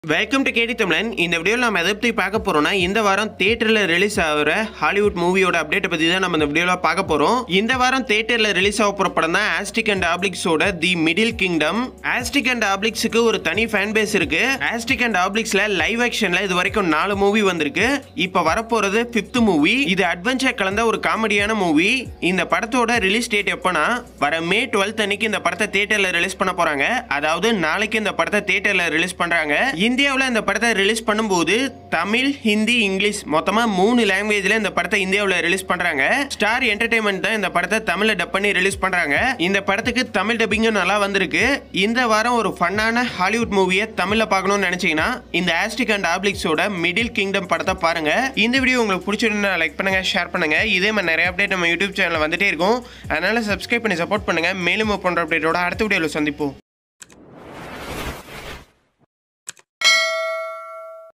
welcome to கேடி தமிழன் இந்த வீடியோவில் நம்ம எதை பற்றி பார்க்க போறோம்னா இந்த வாரம் தியேட்டரில் ரிலீஸ் ஆகிற ஹாலிவுட் மூவியோட அப்டேட்டை பற்றி தான் நம்ம இந்த வீடியோவில் பார்க்க போகிறோம் இந்த வாரம் தியேட்டரில் ரிலீஸ் ஆக போகிற படம் தான் ஆஸ்டிக் அண்ட் ஆப்ளிக்ஸோட the middle kingdom Asterix and ஆப்ளிக்ஸுக்கு ஒரு தனி ஃபேன் பேஸ் இருக்கு ஆஸ்டிக் அண்ட் ஆப்ளிக்ஸில் லைவ் ஆக்ஷனில் இது வரைக்கும் நாலு மூவி வந்திருக்கு இப்போ வரப்போகிறது ஃபிஃப்த் மூவி இது அட்வென்ச்சர் கலந்த ஒரு காமெடியான மூவி இந்த படத்தோட ரிலீஸ் டேட் எப்போனா வர மே டுவெல்த் அன்னைக்கு இந்த படத்தை தியேட்டரில் ரிலீஸ் பண்ண போகிறாங்க அதாவது நாளைக்கு இந்த படத்தை தியேட்டரில் ரிலீஸ் பண்ணுறாங்க இந்தியாவில் இந்த படத்தை ரிலீஸ் பண்ணும்போது தமிழ் ஹிந்தி இங்கிலீஷ் மொத்தமாக மூணு லாங்குவேஜில் இந்த படத்தை இந்தியாவில் ரிலீஸ் பண்ணுறாங்க ஸ்டார் என்டர்டைன்மெண்ட் தான் இந்த படத்தை தமிழில் டப் பண்ணி ரிலீஸ் பண்ணுறாங்க இந்த படத்துக்கு தமிழ் டப்பிங்கும் நல்லா வந்திருக்கு இந்த வாரம் ஒரு ஃபன்னான ஹாலிவுட் மூவியை தமிழில் பார்க்கணும்னு நினச்சிங்கன்னா இந்த ஆஸ்டிக் அண்ட் ஆப்ளிக்ஸோட மிடில் கிங்டம் படத்தை பாருங்க இந்த வீடியோ உங்களுக்கு பிடிச்சிருந்தா லைக் பண்ணுங்க ஷேர் பண்ணுங்க இதே மாதிரி நிறைய அப்டேட் நம்ம யூடியூப் சேனலில் வந்துட்டே இருக்கும் அதனால சப்ஸ்கிரைப் பண்ணி சப்போர்ட் பண்ணுங்க மேலும் போன்ற அப்டேட்டோட அடுத்த வீடியோவில் சந்திப்போம்